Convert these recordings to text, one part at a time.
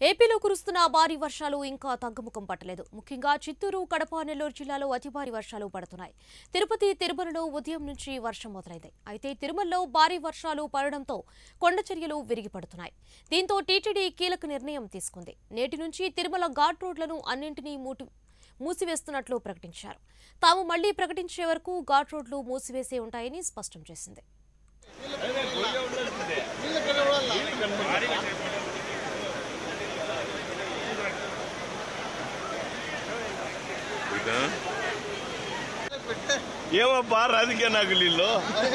ఏపీలో కురుస్తున్న భారీ వర్షాలు ఇంకా తగ్గుముఖం పట్టలేదు ముఖ్యంగా చిత్తూరు కడప నెల్లూరు జిల్లాలో అతి భారీ వర్షాలు పడుతున్నాయి తిరుపతి తిరుమలలో ఉదయం నుంచి వర్షం మొదలైంది అయితే తిరుమలలో భారీ వర్షాలు పడడంతో కొండ చర్యలు విరిగిపడుతున్నాయి దీంతో టీటీడీ కీలక నిర్ణయం తీసుకుంది నేటి నుంచి తిరుమల ఘాట్ రోడ్లను అన్నింటినీ మూటి మూసివేస్తున్నట్లు ప్రకటించారు తాము మళ్లీ ప్రకటించే వరకు ఘాట్ రోడ్లు మూసివేసే ఉంటాయని స్పష్టం చేసింది ఏమబ్బా రాజకీయ నాయకులు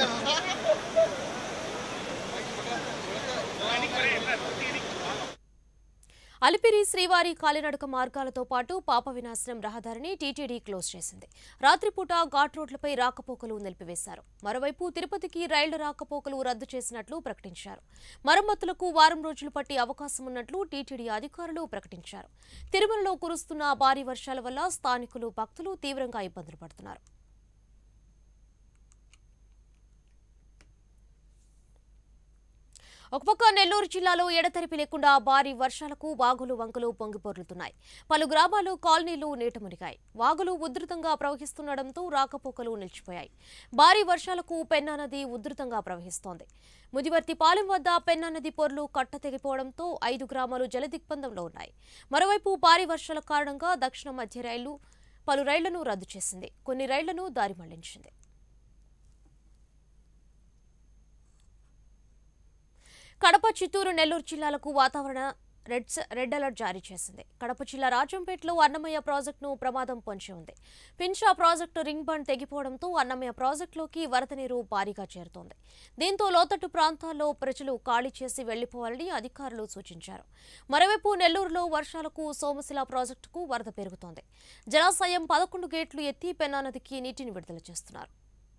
అలిపిరి శ్రీవారి కాలినడక మార్గాలతో పాటు పాప వినాశనం రహదారిని టీటీడీ క్లోజ్ చేసింది రాత్రిపూట ఘాట్ రోడ్లపై రాకపోకలు నిలిపివేశారు మరోవైపు తిరుపతికి రైళ్ల రాకపోకలు రద్దు చేసినట్లు ప్రకటించారు మరమ్మతులకు వారం రోజులు పట్టి అవకాశం ఉన్నట్లు టీటీడీ అధికారులు ప్రకటించారు తిరుమలలో కురుస్తున్న భారీ వర్షాల వల్ల స్థానికులు భక్తులు తీవ్రంగా ఇబ్బందులు పడుతున్నారు ఒక పక్క నెల్లూరు జిల్లాలో ఎడతెరిపి లేకుండా భారీ వర్షాలకు వాగులు వంకలు పొంగిపొర్లుతున్నాయి పలు గ్రామాలు కాలనీలు నీట మునిగాయి వాగులు ఉధృతంగా ప్రవహిస్తుండటంతో రాకపోకలు నిలిచిపోయాయి భారీ వర్షాలకు పెన్నా నది ఉధృతంగా ప్రవహిస్తోంది ముదివర్తి పాలెం వద్ద పెన్నా నది పొర్లు కట్ట తెగిపోవడంతో ఐదు గ్రామాలు జలదిగ్బంధంలో ఉన్నాయి మరోవైపు భారీ వర్షాల కారణంగా దక్షిణ మధ్య రైళ్లు పలు రైళ్లను రద్దు చేసింది కొన్ని రైళ్లను దారి మళ్లించింది కడప చిత్తూరు నెల్లూరు జిల్లాలకు వాతావరణ రెడ్ స- రెడ్ అలర్ట్ జారీ చేసింది కడప జిల్లా రాజంపేటలో అన్నమయ్య ప్రాజెక్టును ప్రమాదం పొంచి ఉంది పిన్షా ప్రాజెక్టు రింగ్ బండ్ తెగిపోవడంతో అన్నమయ్య ప్రాజెక్టులోకి వరద నీరు భారీగా చేరుతోంది దీంతో లోతట్టు ప్రాంతాల్లో ప్రజలు ఖాళీ చేసి వెళ్లిపోవాలని అధికారులు సూచించారు మరోవైపు నెల్లూరులో వర్షాలకు సోమశిల ప్రాజెక్టుకు వరద పెరుగుతోంది జలాశయం పదకొండు గేట్లు ఎత్తి పెన్నా నదికి నీటిని విడుదల చేస్తున్నారు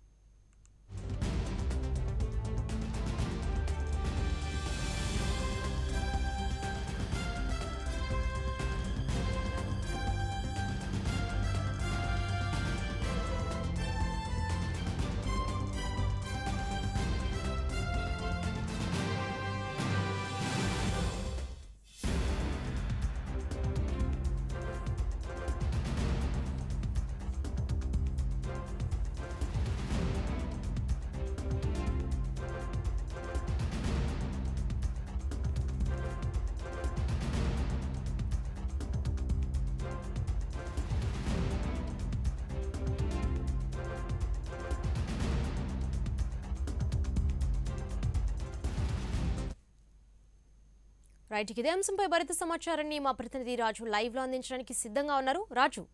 రైట్ ఇదే అంశంపై మరింత సమాచారాన్ని మా ప్రతినిధి రాజు లైవ్ లో అందించడానికి సిద్ధంగా ఉన్నారు రాజు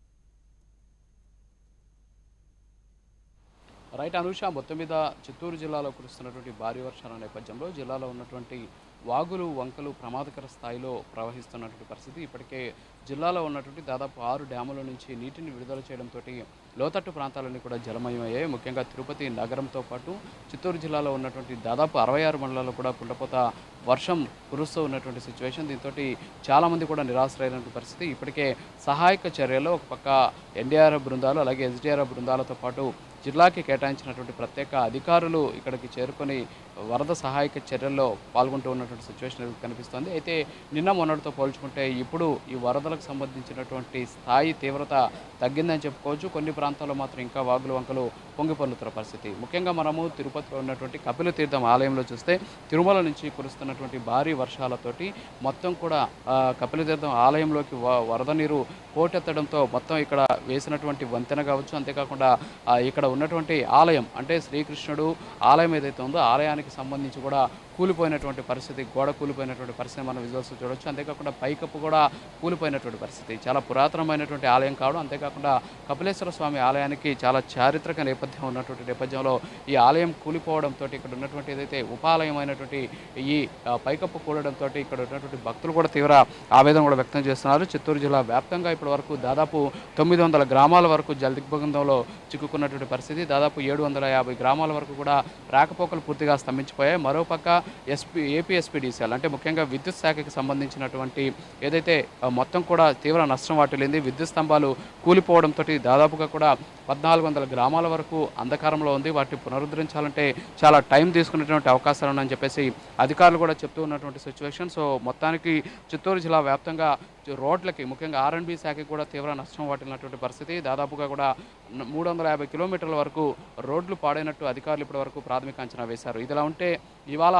రైట్ అనూష మొత్తం మీద చిత్తూరు జిల్లాలో కురుస్తున్నటువంటి భారీ వర్షాల నేపథ్యంలో జిల్లాలో ఉన్నటువంటి వాగులు వంకలు ప్రమాదకర స్థాయిలో ప్రవహిస్తున్నటువంటి పరిస్థితి ఇప్పటికే జిల్లాలో ఉన్నటువంటి దాదాపు ఆరు డ్యాముల నుంచి నీటిని విడుదల చేయడంతో లోతట్టు ప్రాంతాలన్నీ కూడా జలమయమయ్యాయి ముఖ్యంగా తిరుపతి నగరంతో పాటు చిత్తూరు జిల్లాలో ఉన్నటువంటి దాదాపు అరవై ఆరు మండలాల్లో కూడా కుండపోత వర్షం కురుస్తూ ఉన్నటువంటి సిచ్యువేషన్ దీంతో చాలామంది కూడా నిరాశ్రయమైనటువంటి పరిస్థితి ఇప్పటికే సహాయక చర్యలు ఒక పక్క ఎన్డీఆర్ఎఫ్ బృందాలు అలాగే ఎస్డీఆర్ఎఫ్ బృందాలతో పాటు జిల్లాకి కేటాయించినటువంటి ప్రత్యేక అధికారులు ఇక్కడికి చేరుకొని వరద సహాయక చర్యల్లో పాల్గొంటూ ఉన్నటువంటి సిచ్యువేషన్ కనిపిస్తోంది అయితే నిన్న మొన్నటితో పోల్చుకుంటే ఇప్పుడు ఈ వరదలకు సంబంధించినటువంటి స్థాయి తీవ్రత తగ్గిందని చెప్పుకోవచ్చు కొన్ని ప్రాంతాల్లో మాత్రం ఇంకా వాగులు వంకలు పొంగి పొర్లుతున్న పరిస్థితి ముఖ్యంగా మనము తిరుపతిలో ఉన్నటువంటి కపిల తీర్థం ఆలయంలో చూస్తే తిరుమల నుంచి కురుస్తున్నటువంటి భారీ వర్షాలతోటి మొత్తం కూడా ఆ, కపిల తీర్థం ఆలయంలోకి వ- వరద నీరు పోటెత్తడంతో మొత్తం ఇక్కడ వేసినటువంటి వంతెన కావచ్చు అంతేకాకుండా ఆ, ఇక్కడ ఉన్నటువంటి ఆలయం అంటే శ్రీకృష్ణుడు ఆలయం ఏదైతే ఉందో ఆలయానికి సంబంధించి కూడా కూలిపోయినటువంటి పరిస్థితి గోడ కూలిపోయినటువంటి పరిస్థితి మనం విజువల్స్ చూడొచ్చు అంతేకాకుండా పైకప్పు కూడా కూలిపోయినటువంటి పరిస్థితి చాలా పురాతనమైనటువంటి ఆలయం కావడం అంతేకాకుండా కపిలేశ్వర స్వామి ఆలయానికి చాలా చారిత్రక నేపథ్యం ఉన్నటువంటి నేపథ్యంలో ఈ ఆలయం కూలిపోవడంతో ఇక్కడ ఉన్నటువంటి ఏదైతే ఉపాలయమైనటువంటి ఈ ఆ, పైకప్పు కూడడంతో ఇక్కడ ఉన్నటువంటి భక్తులు కూడా తీవ్ర ఆవేదన కూడా వ్యక్తం చేస్తున్నారు చిత్తూరు జిల్లా వ్యాప్తంగా ఇప్పటి వరకు దాదాపు తొమ్మిది వందల గ్రామాల వరకు జలదిగ్బంధంలో చిక్కుకున్నటువంటి పరిస్థితి దాదాపు ఏడు వందల యాభై గ్రామాల వరకు కూడా రాకపోకలు పూర్తిగా స్తంభించిపోయాయి మరోపక్క ఎస్పీ ఏపీ ఎస్పీడీసీఎల్ అంటే ముఖ్యంగా విద్యుత్ శాఖకి సంబంధించినటువంటి ఏదైతే ఆ, మొత్తం కూడా తీవ్ర నష్టం వాటిల్లింది విద్యుత్ స్తంభాలు కూలిపోవడంతో దాదాపుగా కూడా పద్నాలుగు వందల గ్రామాల వరకు అంధకారంలో ఉంది వాటిని పునరుద్ధరించాలంటే చాలా టైం తీసుకునేటువంటి అవకాశాలు ఉన్నాయని చెప్పేసి అధికారులు కూడా చెప్తూ ఉన్నటువంటి సిచ్యువేషన్ సో మొత్తానికి చిత్తూరు జిల్లా వ్యాప్తంగా రోడ్లకి ముఖ్యంగా ఆర్ఎండ్బి శాఖకి కూడా తీవ్ర నష్టం వాటిల్లినటువంటి పరిస్థితి దాదాపుగా కూడా మూడు వందల యాభై కిలోమీటర్ల వరకు రోడ్లు పాడైనట్టు అధికారులు ఇప్పటి వరకు ప్రాథమిక అంచనా వేశారు ఇదిలా ఉంటే ఇవాళ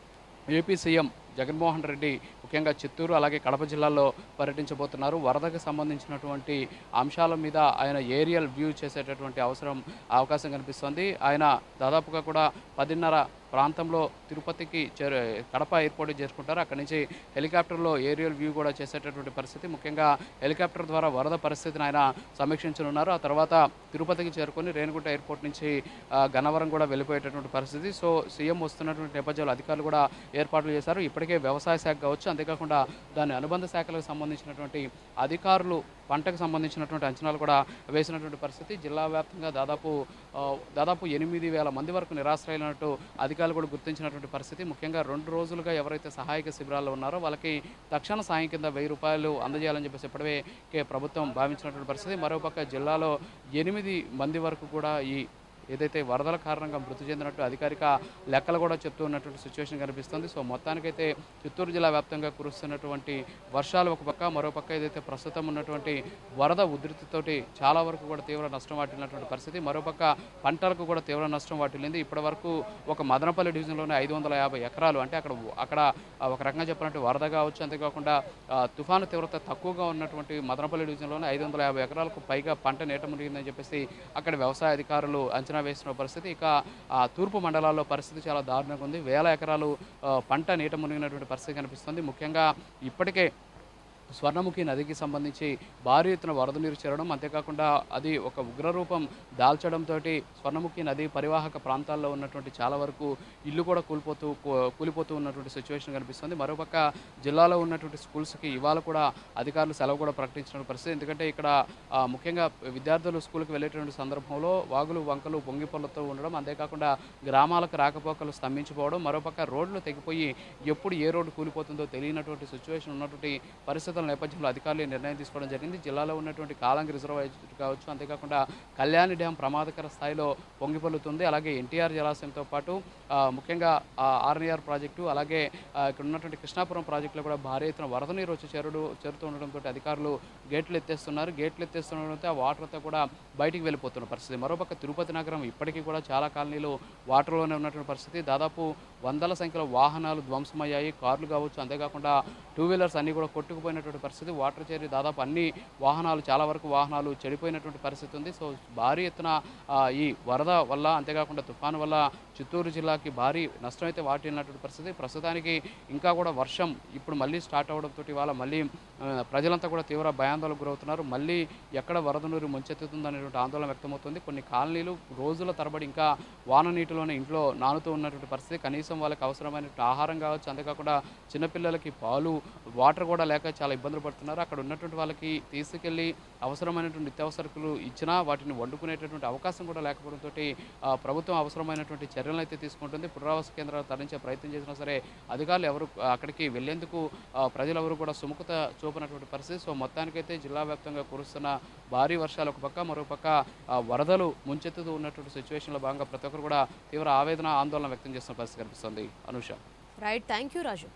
ఏపీ సీఎం జగన్మోహన్ రెడ్డి ముఖ్యంగా చిత్తూరు అలాగే కడప జిల్లాల్లో పర్యటించబోతున్నారు వరదకు సంబంధించినటువంటి అంశాల మీద ఆయన ఏరియల్ వ్యూ చేసేటటువంటి అవసరం అవకాశం కనిపిస్తోంది ఆయన దాదాపుగా కూడా పదిన్నర ప్రాంతంలో తిరుపతికి చేరు కడప ఎయిర్పోర్ట్కి చేరుకుంటారు అక్కడి నుంచి హెలికాప్టర్లో ఏరియల్ వ్యూ కూడా చేసేటటువంటి పరిస్థితి ముఖ్యంగా హెలికాప్టర్ ద్వారా వరద పరిస్థితిని ఆయన సమీక్షించనున్నారు ఆ తర్వాత తిరుపతికి చేరుకొని రేణిగుంట ఎయిర్పోర్ట్ నుంచి ఆ, గన్నవరం కూడా వెళ్ళిపోయేటటువంటి పరిస్థితి సో సీఎం వస్తున్నటువంటి నేపథ్యంలో అధికారులు కూడా ఏర్పాట్లు చేశారు ఇప్పటికే వ్యవసాయ శాఖ కావచ్చు అంతేకాకుండా దాని అనుబంధ శాఖలకు సంబంధించినటువంటి అధికారులు పంటకు సంబంధించినటువంటి అంచనాలు కూడా వేసినటువంటి పరిస్థితి జిల్లా వ్యాప్తంగా దాదాపు ఆ, దాదాపు ఎనిమిది వేల మంది వరకు నిరాశ్రయులైనట్టు అధికారులు కూడా గుర్తించినటువంటి పరిస్థితి ముఖ్యంగా రెండు రోజులుగా ఎవరైతే సహాయక శిబిరాల్లో ఉన్నారో వాళ్ళకి తక్షణ సాయం కింద వెయ్యి రూపాయలు అందజేయాలని చెప్పేసి ఇప్పటికే ప్రభుత్వం భావించినటువంటి పరిస్థితి మరోపక్క జిల్లాలో ఎనిమిది మంది వరకు కూడా ఈ ఏదైతే వరదల కారణంగా మృతి చెందినట్టు అధికారిక లెక్కలు కూడా చెప్తూ ఉన్నటువంటి సిచ్యువేషన్ కనిపిస్తుంది సో మొత్తానికైతే చిత్తూరు జిల్లా వ్యాప్తంగా కురుస్తున్నటువంటి వర్షాలు ఒక పక్క మరో పక్క ఏదైతే ప్రస్తుతం ఉన్నటువంటి వరద ఉధృతితోటి చాలా వరకు కూడా తీవ్ర నష్టం వాటిల్లినటువంటి పరిస్థితి మరోపక్క పంటలకు కూడా తీవ్ర నష్టం వాటిల్లింది ఇప్పటి వరకు ఒక మదనపల్లి డివిజన్లోనే ఐదు వందల యాభై ఎకరాలు అంటే అక్కడ అక్కడ ఆ, ఒక రకంగా చెప్పినట్టు వరద కావచ్చు అంతేకాకుండా ఆ, తుఫాను తీవ్రత తక్కువగా ఉన్నటువంటి మదనపల్లి డివిజన్లోనే ఐదు వందల యాభై ఎకరాలకు పైగా పంట నీట మునిగిందని చెప్పేసి అక్కడ వ్యవసాయ అధికారులు అంచనా వేసిన పరిస్థితి ఇక ఆ, తూర్పు మండలాల్లో పరిస్థితి చాలా దారుణంగా ఉంది వేల ఎకరాలు ఆ, పంట నీట మునిగినటువంటి పరిస్థితి కనిపిస్తుంది ముఖ్యంగా ఇప్పటికే స్వర్ణముఖి నదికి సంబంధించి భారీ ఎత్తున వరద నీరు చేరడం అంతేకాకుండా అది ఒక ఉగ్రరూపం దాల్చడంతో స్వర్ణముఖి నది పరివాహక ప్రాంతాల్లో ఉన్నటువంటి చాలా వరకు ఇల్లు కూడా కూలిపోతూ కూ- కూలిపోతూ ఉన్నటువంటి సిచ్యువేషన్ కనిపిస్తుంది మరోపక్క జిల్లాలో ఉన్నటువంటి స్కూల్స్కి ఇవాళ కూడా అధికారులు సెలవు కూడా ప్రకటించిన పరిస్థితి ఎందుకంటే ఇక్కడ ఆ, ముఖ్యంగా విద్యార్థులు స్కూల్కి వెళ్ళేటువంటి సందర్భంలో వాగులు వంకలు పొంగిపొల్లతో ఉండడం అంతేకాకుండా గ్రామాలకు రాకపోకలు స్తంభించిపోవడం మరోపక్క రోడ్లు తెగిపోయి ఎప్పుడు ఏ రోడ్డు కూలిపోతుందో తెలియనటువంటి సిచ్యువేషన్ ఉన్నటువంటి పరిస్థితుల నేపథ్యంలో అధికారులు ఈ నిర్ణయం తీసుకోవడం జరిగింది జిల్లాలో ఉన్నటువంటి కాలంగి రిజర్వాయర్ కావచ్చు అంతేకాకుండా కళ్యాణి డ్యాం ప్రమాదకర స్థాయిలో పొంగిపొల్లుతుంది అలాగే ఎన్టీఆర్ జలాశయంతో పాటు ఆ, ముఖ్యంగా ఆర్ఎన్ఆర్ ప్రాజెక్టు అలాగే ఆ, ఇక్కడ ఉన్నటువంటి కృష్ణాపురం ప్రాజెక్టులో కూడా భారీ ఎత్తున వరద నీరు వచ్చి చేరుడు చేరుతూ ఉండడంతో అధికారులు గేట్లు ఎత్తేస్తున్నారు గేట్లు ఎత్తేస్తుండడంతో ఆ వాటర్ అంతా కూడా బయటికి వెళ్ళిపోతున్న పరిస్థితి మరోపక్క తిరుపతి నగరం ఇప్పటికీ కూడా చాలా కాలనీలు వాటర్లోనే ఉన్నటువంటి పరిస్థితి దాదాపు వందల సంఖ్యలో వాహనాలు ధ్వంసమయ్యాయి కార్లు కావచ్చు అంతేకాకుండా టూ వీలర్స్ అన్నీ కూడా కొట్టుకుపోయినటువంటి పరిస్థితి వాటర్ చేరి దాదాపు అన్ని వాహనాలు చాలా వరకు వాహనాలు చెడిపోయినటువంటి పరిస్థితి ఉంది సో భారీ ఎత్తున ఆ, ఈ వరద వల్ల అంతేకాకుండా తుఫాను వల్ల చిత్తూరు జిల్లాకి భారీ నష్టం అయితే వాటిల్లినటువంటి పరిస్థితి ప్రస్తుతానికి ఇంకా కూడా వర్షం ఇప్పుడు మళ్ళీ స్టార్ట్ అవడంతో ఇవాళ మళ్ళీ ఆ, ప్రజలంతా కూడా తీవ్ర భయాందోళనకు గురవుతున్నారు మళ్ళీ ఎక్కడ వరద నీరు ముంచెత్తుతుంది అనేటువంటి ఆందోళన వ్యక్తమవుతుంది కొన్ని కాలనీలు రోజుల తరబడి ఇంకా వాన నీటిలోనే ఇంట్లో నానుతూ ఉన్నటువంటి పరిస్థితి కనీసం వాళ్ళకి అవసరమైనటువంటి ఆహారం కావచ్చు అంతేకాకుండా చిన్నపిల్లలకి పాలు వాటర్ కూడా లేక చాలా ఇబ్బందులు పడుతున్నారు అక్కడ ఉన్నటువంటి వాళ్ళకి తీసుకెళ్ళి అవసరమైనటువంటి నిత్యావసరకులు ఇచ్చినా వాటిని వండుకునేటటువంటి అవకాశం కూడా లేకపోవడంతో ప్రభుత్వం అవసరమైనటువంటి చర్యలను అయితే తీసుకుంటుంది పునరావాస కేంద్రాలు తరలించే ప్రయత్నం చేసినా సరే అధికారులు ఎవరు ఆ, అక్కడికి వెళ్లేందుకు ఆ, ప్రజలెవరు కూడా సుముఖత చూపనటువంటి పరిస్థితి సో మొత్తానికైతే జిల్లా వ్యాప్తంగా కురుస్తున్న భారీ వర్షాలు ఒక పక్క మరో పక్క ఆ, వరదలు ముంచెత్తుతూ ఉన్నటువంటి సిచ్యువేషన్లో భాగంగా ప్రతి ఒక్కరు కూడా తీవ్ర ఆవేదన ఆందోళన వ్యక్తం చేస్తున్న పరిస్థితి కనిపిస్తుంది Anusha right thank you Raju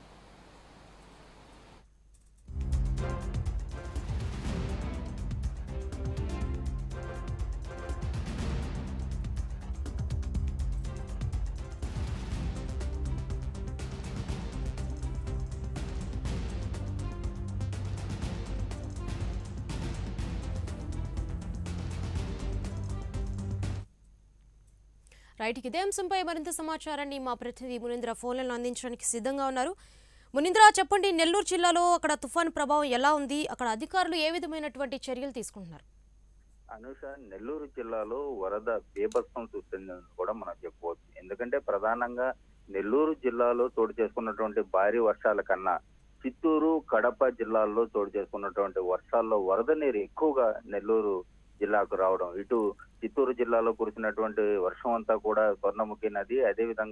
right ఇదే అంశంపై మరింత సమాచారాన్ని మా ప్రతినిధి మునీంద్ర ఫోన్లను అందించడానికి సిద్ధంగా ఉన్నారు మునీంద్ర చెప్పండి నెల్లూరు జిల్లాలో అక్కడ తుఫాన్ ప్రభావం ఎలా ఉంది అక్కడ అధికారులు ఏ విధమైనటువంటి చర్యలు తీసుకుంటున్నారు అనుష నెల్లూరు జిల్లాలో వరద బీభత్సం సృష్టిందని కూడా మనం చెప్పుకోవచ్చు ఎందుకంటే ప్రధానంగా నెల్లూరు జిల్లాలో చోటు చేసుకున్నటువంటి భారీ వర్షాల కన్నా చిత్తూరు కడప జిల్లాల్లో చోటు చేసుకున్నటువంటి వర్షాల్లో వరద నీరు ఎక్కువగా నెల్లూరు జిల్లాకు రావడం ఇటు చిత్తూరు జిల్లాలో కురిసినటువంటి వర్షం అంతా కూడా స్వర్ణముఖి నది అదేవిధంగా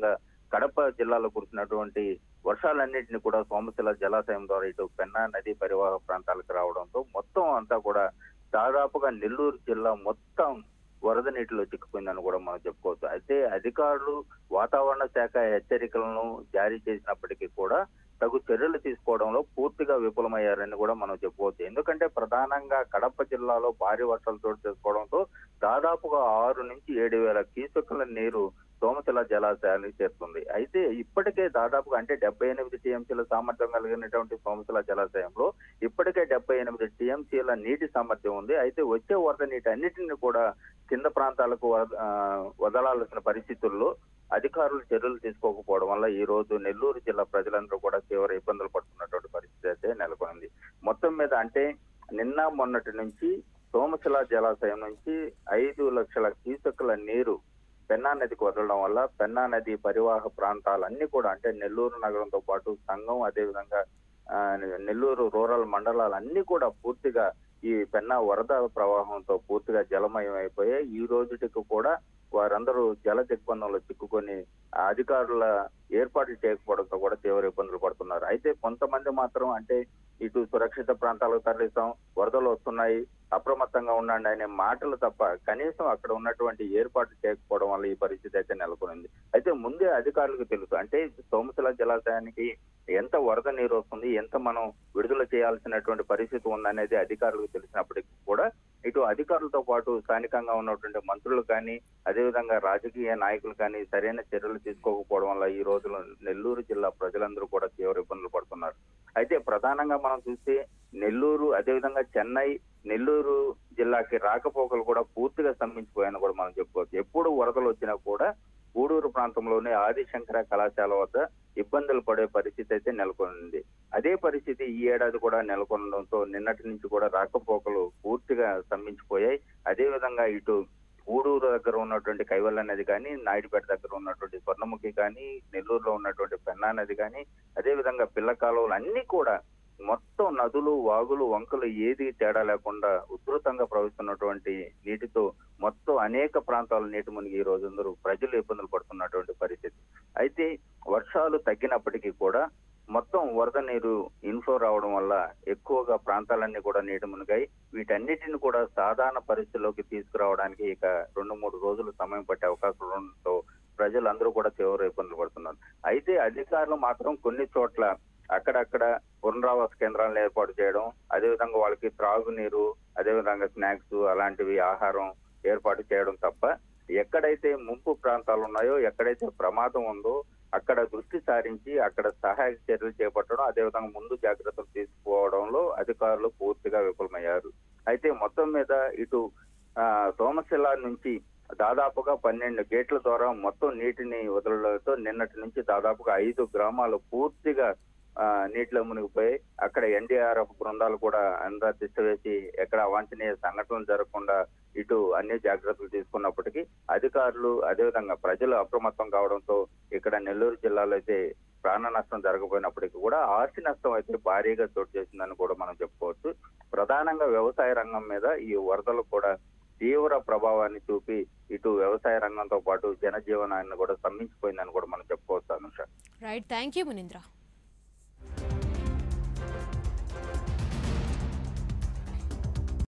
కడప జిల్లాలో కురిసినటువంటి వర్షాలన్నింటినీ కూడా సోమశిల జలాశయం ద్వారా ఇటు పెన్నా నది పరివాహక ప్రాంతాలకు రావడంతో మొత్తం అంతా కూడా దాదాపుగా నెల్లూరు జిల్లా మొత్తం వరద నీటిలో చిక్కుపోయిందని కూడా మనం చెప్పుకోవచ్చు అయితే అధికారులు వాతావరణ శాఖ హెచ్చరికలను జారీ చేసినప్పటికీ కూడా తగు చర్యలు తీసుకోవడంలో పూర్తిగా విఫలమయ్యారని కూడా మనం చెప్పుకోవచ్చు ఎందుకంటే ప్రధానంగా కడప జిల్లాలో భారీ వర్షాలు చోటు చేసుకోవడంతో దాదాపుగా ఆరు నుంచి ఏడు వేల క్యూసెక్కుల నీరు సోమశిల జలాశయానికి చేరుతుంది అయితే ఇప్పటికే దాదాపుగా అంటే డెబ్బై ఎనిమిది టీఎంసీల సామర్థ్యం కలిగినటువంటి సోమశిల జలాశయంలో ఇప్పటికే డెబ్బై ఎనిమిది టీఎంసీల నీటి సామర్థ్యం ఉంది అయితే వచ్చే వరద నీటి అన్నిటిని కూడా కింద ప్రాంతాలకు వద- ఆ, వదలాల్సిన పరిస్థితుల్లో అధికారులు చర్యలు తీసుకోకపోవడం వల్ల ఈ రోజు నెల్లూరు జిల్లా ప్రజలందరూ కూడా తీవ్ర ఇబ్బందులు పడుతున్నటువంటి పరిస్థితి అయితే నెలకొంది మొత్తం మీద అంటే నిన్న మొన్నటి నుంచి సోమశిల జలాశయం నుంచి ఐదు లక్షల క్యూసెక్కుల నీరు పెన్నా నదికి వదలడం వల్ల పెన్నా నది పరివాహక ప్రాంతాలన్నీ కూడా అంటే నెల్లూరు నగరంతో పాటు సంఘం అదేవిధంగా ఆ, నెల్లూరు రూరల్ మండలాలన్నీ కూడా పూర్తిగా ఈ పెన్నా వరద ప్రవాహంతో పూర్తిగా జలమయం అయిపోయాయి ఈ రోజుటికి కూడా వారందరూ జల దిగ్బంధంలో చిక్కుకొని ఆ అధికారుల ఏర్పాట్లు చేయకపోవడంతో కూడా తీవ్ర ఇబ్బందులు పడుతున్నారు అయితే కొంతమంది మాత్రం అంటే ఇటు సురక్షిత ప్రాంతాలకు తరలిస్తాం వరదలు వస్తున్నాయి అప్రమత్తంగా ఉండండి అనే మాటలు తప్ప కనీసం అక్కడ ఉన్నటువంటి ఏర్పాట్లు చేయకపోవడం వల్ల ఈ పరిస్థితి అయితే నెలకొనింది అయితే ముందే అధికారులకు తెలుసు అంటే సోమశిల జలాశయానికి ఎంత వరద నీరు వస్తుంది ఎంత మనం విడుదల చేయాల్సినటువంటి పరిస్థితి ఉందనేది అధికారులకు తెలిసినప్పటికీ కూడా ఇటు అధికారులతో పాటు స్థానికంగా ఉన్నటువంటి మంత్రులు కానీ అదేవిధంగా రాజకీయ నాయకులు కానీ సరైన చర్యలు తీసుకోకపోవడం వల్ల ఈ రోజులో నెల్లూరు జిల్లా ప్రజలందరూ కూడా తీవ్ర ఇబ్బందులు పడుతున్నారు అయితే ప్రధానంగా మనం చూస్తే నెల్లూరు అదేవిధంగా చెన్నై నెల్లూరు జిల్లాకి రాకపోకలు కూడా పూర్తిగా స్తంభించిపోయాయని కూడా మనం చెప్పుకోవచ్చు ఎప్పుడు వరదలు వచ్చినా కూడా గూడూరు ప్రాంతంలోని ఆదిశంకర కళాశాల వద్ద ఇబ్బందులు పడే పరిస్థితి అయితే నెలకొంది అదే పరిస్థితి ఈ ఏడాది కూడా నెలకొనడంతో నిన్నటి నుంచి కూడా రాకపోకలు పూర్తిగా స్తంభించిపోయాయి అదే విధంగా ఇటు గూడూరు దగ్గర ఉన్నటువంటి కైవల్ల నది కానీ నాయుడుపేట దగ్గర ఉన్నటువంటి స్వర్ణముఖి కానీ నెల్లూరులో ఉన్నటువంటి పెన్నా నది కానీ అదే విధంగా పిల్ల కాలువలు అన్ని కూడా మొత్తం నదులు వాగులు వంకలు ఏది తేడా లేకుండా ఉధృతంగా ప్రవహిస్తున్నటువంటి నీటితో మొత్తం అనేక ప్రాంతాల నీటి మునిగి ఈ రోజందరూ ప్రజలు ఇబ్బందులు పడుతున్నటువంటి పరిస్థితి అయితే వర్షాలు తగ్గినప్పటికీ కూడా మొత్తం వరద నీరు ఇన్ఫ్లో రావడం వల్ల ఎక్కువగా ప్రాంతాలన్నీ కూడా నీటి మునిగాయి వీటన్నిటిని కూడా సాధారణ పరిస్థితుల్లోకి తీసుకురావడానికి ఇక రెండు మూడు రోజులు సమయం పట్టే అవకాశం ఉండడంతో ప్రజలందరూ కూడా తీవ్ర ఇబ్బందులు పడుతున్నారు అయితే అధికారులు మాత్రం కొన్ని చోట్ల అక్కడక్కడ పునరావాస కేంద్రాలను ఏర్పాటు చేయడం అదేవిధంగా వాళ్ళకి త్రాగునీరు అదేవిధంగా స్నాక్స్ అలాంటివి ఆహారం ఏర్పాటు చేయడం తప్ప ఎక్కడైతే ముంపు ప్రాంతాలు ఉన్నాయో ఎక్కడైతే ప్రమాదం ఉందో అక్కడ దృష్టి సారించి అక్కడ సహాయక చర్యలు చేపట్టడం అదేవిధంగా ముందు జాగ్రత్తలు తీసుకోవడంలో అధికారులు పూర్తిగా విఫలమయ్యారు అయితే మొత్తం మీద ఇటు ఆ, సోమశిల నుంచి దాదాపుగా పన్నెండు గేట్ల ద్వారా మొత్తం నీటిని వదలడంతో నిన్నటి నుంచి దాదాపుగా ఐదు గ్రామాలు పూర్తిగా ఆ, నీటిలో మునిగిపోయి అక్కడ ఎన్డీఆర్ఎఫ్ బృందాలు కూడా అందరూ దిష్ట వేసి ఎక్కడ అవాంఛనీయ సంఘటనలు జరగకుండా ఇటు అన్ని జాగ్రత్తలు తీసుకున్నప్పటికీ అధికారులు అదేవిధంగా ప్రజలు అప్రమత్తం కావడంతో ఇక్కడ నెల్లూరు జిల్లాలో అయితే ప్రాణ నష్టం జరగకపోయినప్పటికీ కూడా ఆస్తి నష్టం అయితే భారీగా చోటు చేసిందని కూడా మనం చెప్పుకోవచ్చు ప్రధానంగా వ్యవసాయ రంగం మీద ఈ వరదలు కూడా తీవ్ర ప్రభావాన్ని చూపి ఇటు వ్యవసాయ రంగంతో పాటు జనజీవనాన్ని కూడా స్తంభించిపోయిందని కూడా మనం చెప్పుకోవచ్చు అనుష రైట్ థ్యాంక్ యూ మునీంద్ర